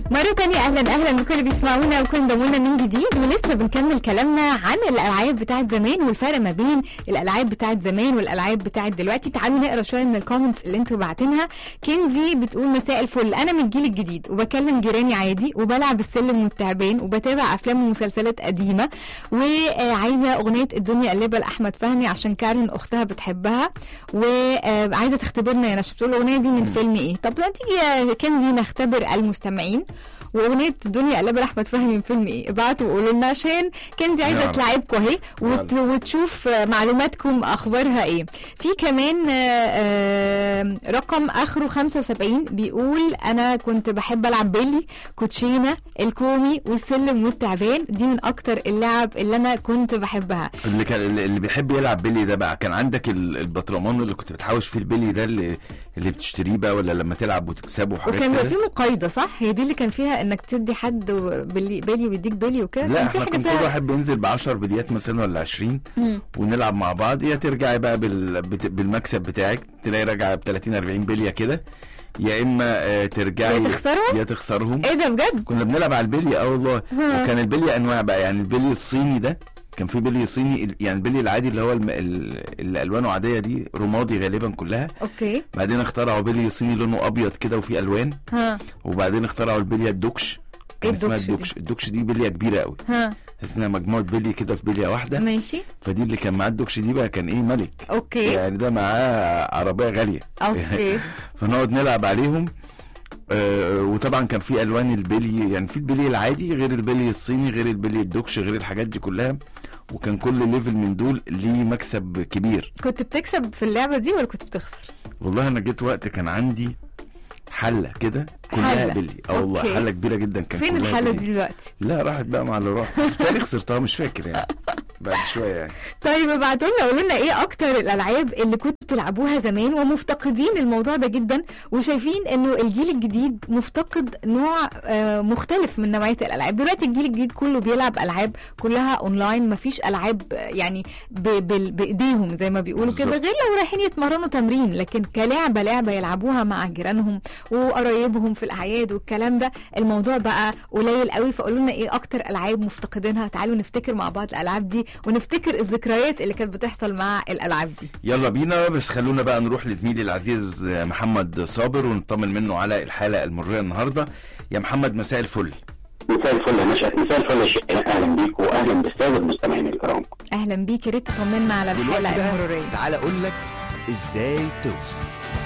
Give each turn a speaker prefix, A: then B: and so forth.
A: مرة تانية أهلا أهلا بكل اللي بيسمعونا وكل انضمونا من جديد ولسه بنكمل كلامنا عن الألعاب بتاعت زمان والفرق ما بين الألعاب بتاعت زمان والألعاب بتاعت دلوقتي تعالوا نقرا شوية من الكومنتس اللي انتوا بعتينها كنزي بتقول مساء الفل أنا من الجيل الجديد وبكلم جيراني عادي وبلعب السلم والتعبان وبتابع أفلام ومسلسلات قديمة وعايزة أغنية الدنيا قلبة لأحمد فهمي عشان كارين أختها بتحبها وعايزة تختبرنا يا نشا بتقول الأغنية دي من فيلم إيه طب لا تيجي يا كنزي نختبر المستمعين واغنيه الدنيا قلبه لاحمد فهمي من فيلم ايه ابعتوا وقولوا لنا عشان كنزي عايزه
B: نعرف.
A: تلعبكم اهي وت... وتشوف آه، معلوماتكم اخبارها ايه في كمان آه، آه، رقم اخره 75 بيقول انا كنت بحب العب بيلي كوتشينه الكومي والسلم والتعبان دي من اكتر اللعب اللي انا كنت بحبها
B: اللي كان اللي اللي بيحب يلعب بيلي ده بقى كان عندك ال- البطرمان اللي كنت بتحوش فيه البيلي ده اللي اللي بتشتريه بقى ولا لما تلعب وتكسبه وحاجات
A: وكان بيبقى
B: كده
A: في مقايضه صح هي دي اللي كان فيها انك تدي حد بلي بيلي ويديك بيلي وكده
B: لا
A: كان في
B: احنا
A: حاجه
B: كان كل
A: فيها
B: واحد بينزل ب 10 بليات مثلا ولا 20
A: مم.
B: ونلعب مع بعض يا ترجعي بقى بال... بت- بالمكسب بتاعك تلاقي راجعه ب 30 40 بليه كده يا اما آه، ترجعي
A: يا تخسرهم؟
B: يا تخسرهم
A: ايه ده بجد
B: كنا بنلعب على البلي اه والله
A: ها.
B: وكان البلي انواع بقى يعني البلي الصيني ده كان في بلي صيني ال- يعني البلي العادي اللي هو الم... ال- اللي الوانه عاديه دي رمادي غالبا كلها
A: اوكي
B: بعدين اخترعوا بلي صيني لونه ابيض كده وفيه الوان
A: ها
B: وبعدين اخترعوا البليه الدوكش كان
A: إيه
B: اسمها
A: الدوكش دي؟
B: الدوكش الدوكش دي بليه كبيره قوي
A: ها
B: تحس انها مجموعه بلي كده في بليه واحده
A: ماشي
B: فدي اللي كان معاه الدوكش دي بقى كان ايه ملك
A: اوكي
B: يعني ده معاه عربيه غاليه
A: اوكي
B: فنقعد نلعب عليهم آه وطبعا كان في الوان البلي يعني في البلي العادي غير البلي الصيني غير البلي الدوكش غير الحاجات دي كلها وكان كل ليفل من دول ليه مكسب كبير
A: كنت بتكسب في اللعبه دي ولا كنت بتخسر
B: والله انا جيت وقت كان عندي حله كده كلها
A: حلة.
B: بلي اه والله
A: أوكي.
B: حله كبيره جدا كان
A: فين
B: كلها
A: الحاله
B: بلي.
A: دي دلوقتي
B: لا راحت بقى مع اللي راح تاني خسرتها مش فاكر يعني بعد شويه يعني
A: طيب ابعتوا لنا قولوا لنا ايه اكتر الالعاب اللي كنتوا بتلعبوها زمان ومفتقدين الموضوع ده جدا وشايفين انه الجيل الجديد مفتقد نوع آه، مختلف من نوعيه الالعاب دلوقتي الجيل الجديد كله بيلعب العاب كلها اونلاين مفيش العاب آه، يعني ب- بال- بايديهم زي ما بيقولوا كده
B: بالظبط.
A: غير لو رايحين يتمرنوا تمرين لكن كلعبه لعبه يلعبوها مع جيرانهم وقرايبهم في الاعياد والكلام ده الموضوع بقى قليل قوي فقولوا لنا ايه اكتر العاب مفتقدينها تعالوا نفتكر مع بعض الالعاب دي ونفتكر الذكريات اللي كانت بتحصل مع الالعاب دي
B: يلا بينا بس خلونا بقى نروح لزميلي العزيز محمد صابر ونطمن منه على الحالة المرية النهاردة يا محمد مساء الفل
C: مساء الفل يا نشأت مساء الفل يا شيخ اهلا بيك واهلا بالساده المستمعين الكرام
A: اهلا بيك يا ريت تطمنا على
D: دلوقتي
A: الحاله
D: بقى
A: المروريه
D: تعالى اقول لك ازاي توصل